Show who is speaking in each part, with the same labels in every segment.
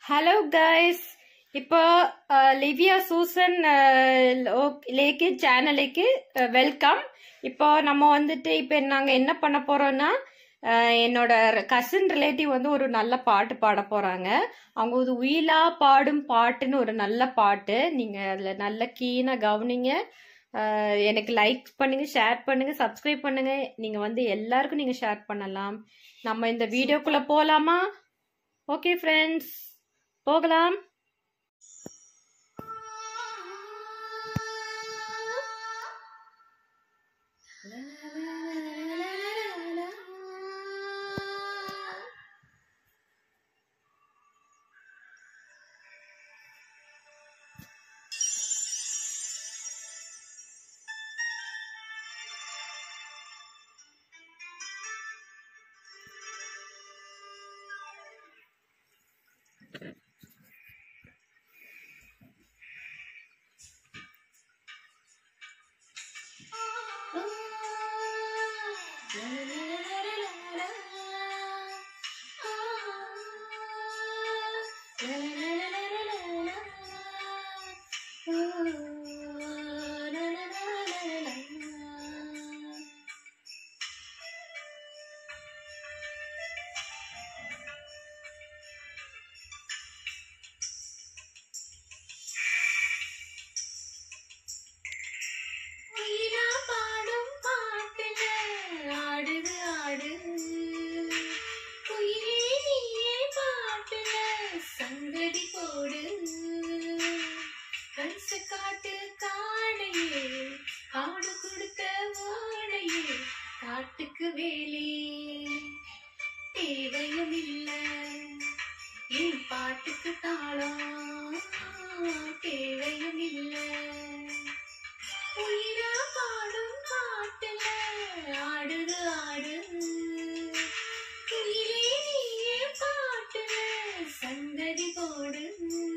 Speaker 1: hello guys இப்போ அஹ், Livia Susan அஹ், லோ- லேக்கு சேனலுக்கு அஹ், வெல்கம் இப்போ நம்ம வந்துட்டு இப்போ நாங்கள் என்ன பண்ண போறோம்னா அஹ், என்னோட கசின் ரிலேட்டிவ் வந்து ஒரு நல்ல பாட்டு பாட போறாங்க அவங்க ஒரு உயிலா பாடும் பாட்டுன்னு ஒரு நல்ல பாட்டு நீங்க அதுல நல்ல கீனா கவனிங்க அஹ், எனக்கு லைக் பண்ணுங்க ஷேர் பண்ணுங்க சப்ஸ்கிரைப் பண்ணுங்க நீங்க வந்து எல்லாருக்கும் நீங்க ஷேர் பண்ணலாம் நம்ம இந்த வீடியோக்குள்ள போலாமா ஓகே ஃப்ரெண்ட்ஸ் போகலாம்
Speaker 2: வீணா பாடும் பாட்டுல ஆடுது ஆடு குயிலே நீயே பாட்டுல சங்கடி போடு கரிச காட்டு காடையே காடு கொடுத்த ஓடையே காட்டுக்கு வேலி தேவையும் இல்ல என் பாட்டுக்கு தாளம் தேவையும் இல்லை உயிரா பாடும் பாட்டுல ஆடுது ஆடு குயிலே நீயே பாட்டுல சங்கதி போடு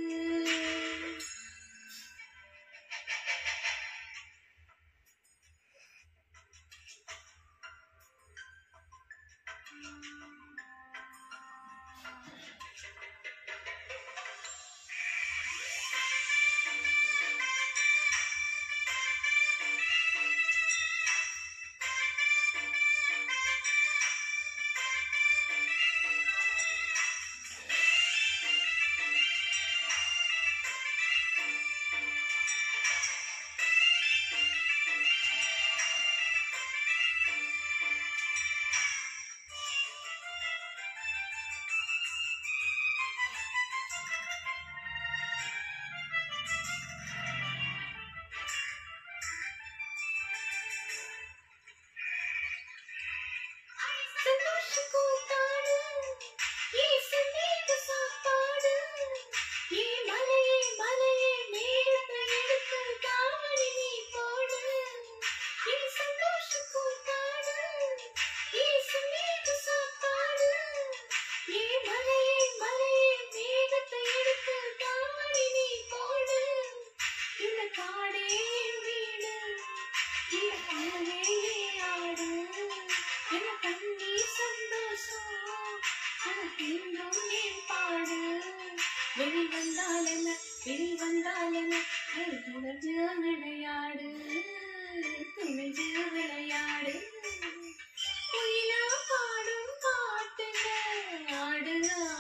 Speaker 2: சந்தோஷ கூத்தாடு இயேசு மீது சாப்பாடு ஏ மலையே மலையே நேரத்தை எடுத்து தாவணி நீ போடு ஏ சந்தோஷ கூத்தாடு இயேசு மீது சாப்பாடு ஏ மலையே மலையே மேகத்தை எடுத்து தாவணி நீ போடு இந்த காடே என் வீடு இந்த கண்ணையே ஆடு என கண்ணீர் சந்தோஷம் எனக்கு இன்னும் ஏன் பாடு வெளி வந்தால் என்ன வெளி வந்தால் என்ன அது துணைஞ்சு விளையாடு துணைஞ்சு விளையாடு குயிலா பாடும் பாட்டுங்க ஆடு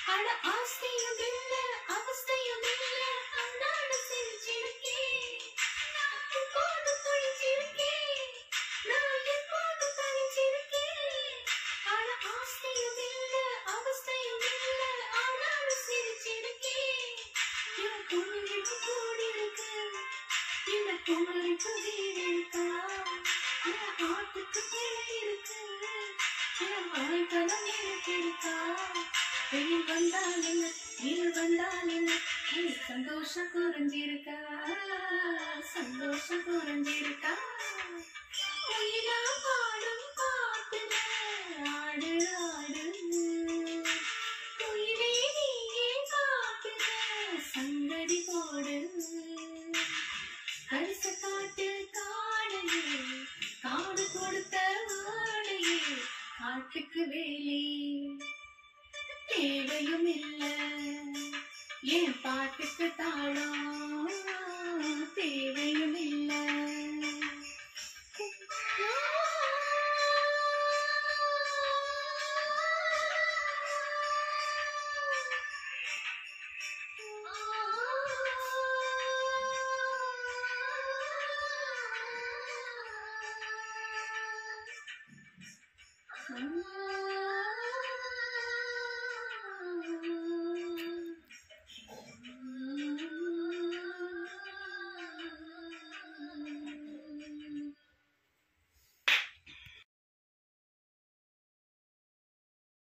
Speaker 2: அட ஆஸ்தியும் இல்ல அவஸ்தையும் இல்ல அன்னாட சிரிச்சிருக்கேன் நான் எப்போது துணிச்சிருக்கேன் நான் எப்போது தனிச்சிருக்கேன் அட ஆஸ்தியும் இல்ல அவஸ்தையும் இல்ல அன்னாட சிரிச்சிருக்கேன் என் குளிருக்கு கூடி இருக்கு இந்த குமரிக்கு வீடு இருக்கா என் ஆட்டுக்கு பிள்ளை இருக்கு என் மழைக்கலம் இருக்கா வெயில் வந்தால் என்ன வெயில் வந்தால் என்ன என் சந்தோஷம் குறைஞ்சிருக்கா சந்தோஷம் குறைஞ்சிருக்கா உயிரா பாடும் பாட்டுல ஆடு ஆடு உயிரே நீயே காட்டுல சங்கடி போடு கரிச காட்டு காடையே காடு கொடுத்த வாழையே காட்டுக்கு வேலி தேவையும் இல்ல என் பாட்டுக்கு தாளம் தேவையும் இல்ல Ah